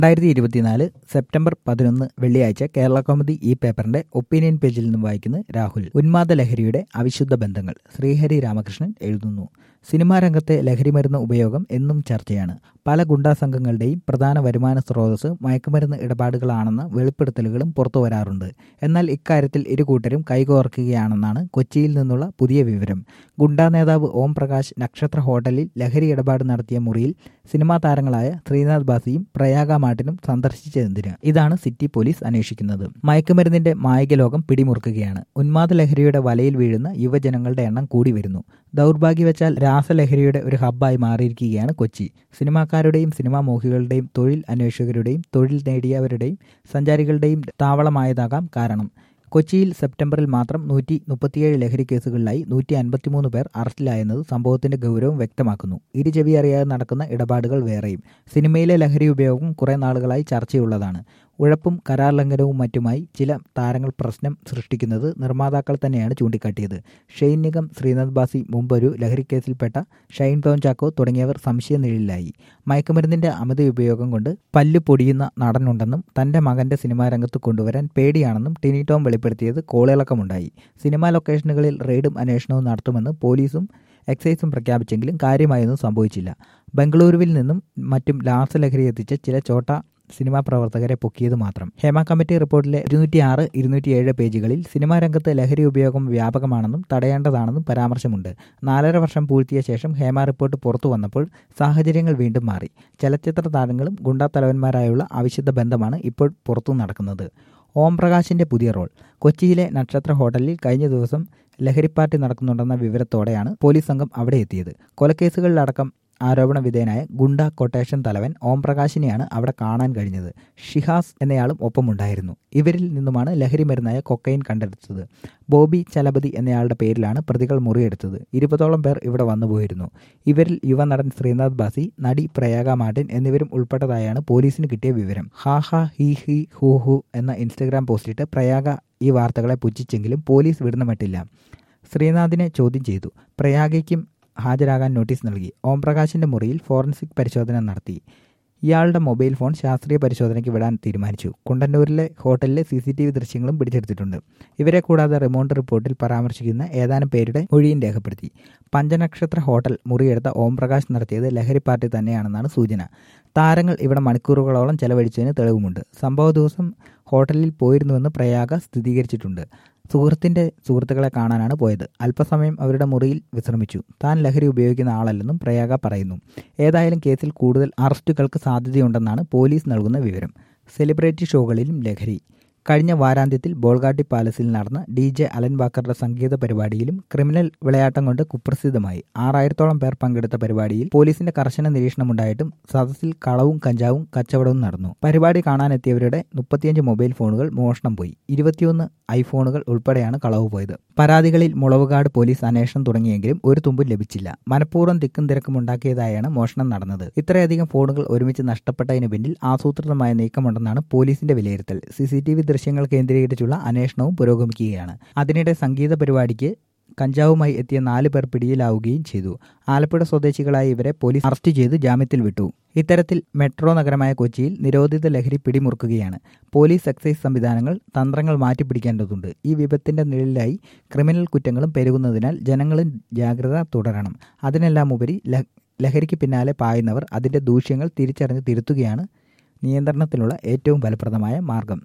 രണ്ടായിരത്തി ഇരുപത്തിനാല് സെപ്റ്റംബർ പതിനൊന്ന് വെള്ളിയാഴ്ച കേരള കോമഡി ഈ പേപ്പറിന്റെ ഒപ്പീനിയൻ പേജിൽ നിന്നും വായിക്കുന്ന രാഹുൽ ഉന്മാദ ലഹരിയുടെ അവിശുദ്ധ ബന്ധങ്ങൾ ശ്രീഹരി രാമകൃഷ്ണൻ എഴുതുന്നു സിനിമാ രംഗത്തെ ലഹരിമരുന്ന് ഉപയോഗം എന്നും ചർച്ചയാണ് പല ഗുണ്ടാ സംഘങ്ങളുടെയും പ്രധാന വരുമാന സ്രോതസ് മയക്കുമരുന്ന് ഇടപാടുകളാണെന്ന വെളിപ്പെടുത്തലുകളും പുറത്തു വരാറുണ്ട് എന്നാൽ ഇക്കാര്യത്തിൽ ഇരു കൂട്ടരും കൈകോർക്കുകയാണെന്നാണ് കൊച്ചിയിൽ നിന്നുള്ള പുതിയ വിവരം ഗുണ്ടാ നേതാവ് ഓം പ്രകാശ് നക്ഷത്ര ഹോട്ടലിൽ ലഹരി ഇടപാട് നടത്തിയ മുറിയിൽ സിനിമാ താരങ്ങളായ ശ്രീനാഥ് ബാസിയും പ്രയാഗ മാർട്ടിനും സന്ദർശിച്ചതെന്തിന് ഇതാണ് സിറ്റി പോലീസ് അന്വേഷിക്കുന്നത് മയക്കുമരുന്നിന്റെ മായിക ലോകം പിടിമുറുക്കുകയാണ് ഉന്മാദ ലഹരിയുടെ വലയിൽ വീഴുന്ന യുവജനങ്ങളുടെ എണ്ണം കൂടി വരുന്നു ദൗർഭാഗ്യവച്ചാൽ രാസലഹരിയുടെ ഒരു ഹബ്ബായി മാറിയിരിക്കുകയാണ് കൊച്ചി സിനിമാക്കാരുടെയും സിനിമാ മോഹികളുടെയും തൊഴിൽ അന്വേഷകരുടെയും തൊഴിൽ നേടിയവരുടെയും സഞ്ചാരികളുടെയും താവളമായതാകാം കാരണം കൊച്ചിയിൽ സെപ്റ്റംബറിൽ മാത്രം നൂറ്റി മുപ്പത്തിയേഴ് ലഹരി കേസുകളിലായി നൂറ്റി അൻപത്തിമൂന്ന് പേർ അറസ്റ്റിലായെന്നത് സംഭവത്തിന്റെ ഗൗരവം വ്യക്തമാക്കുന്നു ഇരുചെവി അറിയാതെ നടക്കുന്ന ഇടപാടുകൾ വേറെയും സിനിമയിലെ ലഹരി ഉപയോഗം കുറെ നാളുകളായി ചർച്ചയുള്ളതാണ് ഉഴപ്പും കരാർ ലംഘനവും മറ്റുമായി ചില താരങ്ങൾ പ്രശ്നം സൃഷ്ടിക്കുന്നത് നിർമ്മാതാക്കൾ തന്നെയാണ് ചൂണ്ടിക്കാട്ടിയത് ഷെയ്ൻ നിഗം ശ്രീനാഥ് ബാസി മുമ്പൊരു ലഹരി കേസിൽപ്പെട്ട ഷൈൻ ടോൺ ചാക്കോ തുടങ്ങിയവർ സംശയനിഴലിലായി മയക്കുമരുന്നിന്റെ അമിത ഉപയോഗം കൊണ്ട് പല്ലു പൊടിയുന്ന നടനുണ്ടെന്നും തന്റെ മകന്റെ സിനിമാ രംഗത്ത് കൊണ്ടുവരാൻ പേടിയാണെന്നും ടിനി ടോം വെളിപ്പെടുത്തിയത് കോളിളക്കമുണ്ടായി സിനിമാ ലൊക്കേഷനുകളിൽ റെയ്ഡും അന്വേഷണവും നടത്തുമെന്ന് പോലീസും എക്സൈസും പ്രഖ്യാപിച്ചെങ്കിലും കാര്യമായൊന്നും സംഭവിച്ചില്ല ബംഗളൂരുവിൽ നിന്നും മറ്റും ലാസലഹരി എത്തിച്ച ചില ചോട്ട സിനിമാ പ്രവർത്തകരെ പൊക്കിയത് മാത്രം ഹേമ കമ്മിറ്റി റിപ്പോർട്ടിലെ ഇരുന്നൂറ്റി ആറ് ഇരുന്നൂറ്റിയേഴ് പേജുകളിൽ സിനിമാ രംഗത്ത് ലഹരി ഉപയോഗം വ്യാപകമാണെന്നും തടയേണ്ടതാണെന്നും പരാമർശമുണ്ട് നാലര വർഷം പൂഴ്ത്തിയ ശേഷം ഹേമ റിപ്പോർട്ട് പുറത്തു വന്നപ്പോൾ സാഹചര്യങ്ങൾ വീണ്ടും മാറി ചലച്ചിത്ര താരങ്ങളും ഗുണ്ടാ തലവന്മാരായുള്ള അവിശുദ്ധ ബന്ധമാണ് ഇപ്പോൾ പുറത്തു നടക്കുന്നത് ഓം പ്രകാശിന്റെ പുതിയ റോൾ കൊച്ചിയിലെ നക്ഷത്ര ഹോട്ടലിൽ കഴിഞ്ഞ ദിവസം ലഹരി പാർട്ടി നടക്കുന്നുണ്ടെന്ന വിവരത്തോടെയാണ് പോലീസ് സംഘം അവിടെ എത്തിയത് കൊലക്കേസുകളിലടക്കം ആരോപണ വിധേയനായ ഗുണ്ട കൊട്ടേഷൻ തലവൻ ഓം പ്രകാശിനെയാണ് അവിടെ കാണാൻ കഴിഞ്ഞത് ഷിഹാസ് എന്നയാളും ഒപ്പമുണ്ടായിരുന്നു ഇവരിൽ നിന്നുമാണ് ലഹരി മരുന്നായ കൊക്കൈൻ കണ്ടെടുത്തത് ബോബി ചലപതി എന്നയാളുടെ പേരിലാണ് പ്രതികൾ മുറിയെടുത്തത് ഇരുപതോളം പേർ ഇവിടെ വന്നുപോയിരുന്നു ഇവരിൽ യുവനടൻ ശ്രീനാഥ് ബാസി നടി പ്രയാഗ മാർട്ടിൻ എന്നിവരും ഉൾപ്പെട്ടതായാണ് പോലീസിന് കിട്ടിയ വിവരം ഹാ ഹാ ഹി ഹി ഹൂ ഹു എന്ന ഇൻസ്റ്റഗ്രാം പോസ്റ്റിട്ട് പ്രയാഗ ഈ വാർത്തകളെ പുച്ഛിച്ചെങ്കിലും പോലീസ് വിടുന്നമട്ടില്ല ശ്രീനാഥിനെ ചോദ്യം ചെയ്തു പ്രയാഗയ്ക്കും ഹാജരാകാൻ നോട്ടീസ് നൽകി ഓംപ്രകാശിന്റെ മുറിയിൽ ഫോറൻസിക് പരിശോധന നടത്തി ഇയാളുടെ മൊബൈൽ ഫോൺ ശാസ്ത്രീയ പരിശോധനയ്ക്ക് വിടാൻ തീരുമാനിച്ചു കുണ്ടന്നൂരിലെ ഹോട്ടലിലെ സി സി ടി വി ദൃശ്യങ്ങളും പിടിച്ചെടുത്തിട്ടുണ്ട് ഇവരെ കൂടാതെ റിമോണ്ട് റിപ്പോർട്ടിൽ പരാമർശിക്കുന്ന ഏതാനും പേരുടെ മൊഴിയും രേഖപ്പെടുത്തി പഞ്ചനക്ഷത്ര ഹോട്ടൽ മുറിയെടുത്ത ഓംപ്രകാശ് നടത്തിയത് ലഹരി പാർട്ടി തന്നെയാണെന്നാണ് സൂചന താരങ്ങൾ ഇവിടെ മണിക്കൂറുകളോളം ചെലവഴിച്ചതിന് തെളിവുമുണ്ട് സംഭവ ദിവസം ഹോട്ടലിൽ പോയിരുന്നുവെന്ന് പ്രയാഗ സ്ഥിരീകരിച്ചിട്ടുണ്ട് സുഹൃത്തിന്റെ സുഹൃത്തുക്കളെ കാണാനാണ് പോയത് അല്പസമയം അവരുടെ മുറിയിൽ വിശ്രമിച്ചു താൻ ലഹരി ഉപയോഗിക്കുന്ന ആളല്ലെന്നും പ്രയാഗ പറയുന്നു ഏതായാലും കേസിൽ കൂടുതൽ അറസ്റ്റുകൾക്ക് സാധ്യതയുണ്ടെന്നാണ് പോലീസ് നൽകുന്ന വിവരം സെലിബ്രിറ്റി ഷോകളിലും ലഹരി കഴിഞ്ഞ വാരാന്ത്യത്തിൽ ബോൾഗാട്ടി പാലസിൽ നടന്ന ഡി ജെ അലൻ വാക്കറുടെ സംഗീത പരിപാടിയിലും ക്രിമിനൽ വിളയാട്ടം കൊണ്ട് കുപ്രസിദ്ധമായി ആറായിരത്തോളം പേർ പങ്കെടുത്ത പരിപാടിയിൽ പോലീസിന്റെ കർശന നിരീക്ഷണമുണ്ടായിട്ടും സദസ്സിൽ കളവും കഞ്ചാവും കച്ചവടവും നടന്നു പരിപാടി കാണാനെത്തിയവരുടെ മുപ്പത്തിയഞ്ച് മൊബൈൽ ഫോണുകൾ മോഷണം പോയി ഇരുപത്തിയൊന്ന് ഐഫോണുകൾ ഉൾപ്പെടെയാണ് കളവ് പോയത് പരാതികളിൽ മുളവുകാട് പോലീസ് അന്വേഷണം തുടങ്ങിയെങ്കിലും ഒരു തുമ്പും ലഭിച്ചില്ല മനഃപൂർവ്വം തിക്കും തിരക്കും ഉണ്ടാക്കിയതായാണ് മോഷണം നടന്നത് ഇത്രയധികം ഫോണുകൾ ഒരുമിച്ച് നഷ്ടപ്പെട്ടതിന് പിന്നിൽ ആസൂത്രിതമായ നീക്കമുണ്ടെന്നാണ് പോലീസിന്റെ വിലയിരുത്തൽ സി സി ടി വി ദൃശ്യങ്ങൾ കേന്ദ്രീകരിച്ചുള്ള അന്വേഷണവും പുരോഗമിക്കുകയാണ് അതിനിടെ സംഗീത പരിപാടിക്ക് കഞ്ചാവുമായി എത്തിയ നാല് പേർ പിടിയിലാവുകയും ചെയ്തു ആലപ്പുഴ സ്വദേശികളായ ഇവരെ പോലീസ് അറസ്റ്റ് ചെയ്ത് ജാമ്യത്തിൽ വിട്ടു ഇത്തരത്തിൽ മെട്രോ നഗരമായ കൊച്ചിയിൽ നിരോധിത ലഹരി പിടിമുറുക്കുകയാണ് പോലീസ് എക്സൈസ് സംവിധാനങ്ങൾ തന്ത്രങ്ങൾ മാറ്റിപ്പിടിക്കേണ്ടതുണ്ട് ഈ വിപത്തിന്റെ നിഴലിലായി ക്രിമിനൽ കുറ്റങ്ങളും പെരുകുന്നതിനാൽ ജനങ്ങളും ജാഗ്രത തുടരണം അതിനെല്ലാം ഉപരി ലഹരിക്ക് പിന്നാലെ പായുന്നവർ അതിന്റെ ദൂഷ്യങ്ങൾ തിരിച്ചറിഞ്ഞ് തിരുത്തുകയാണ് നിയന്ത്രണത്തിനുള്ള ഏറ്റവും ഫലപ്രദമായ മാർഗം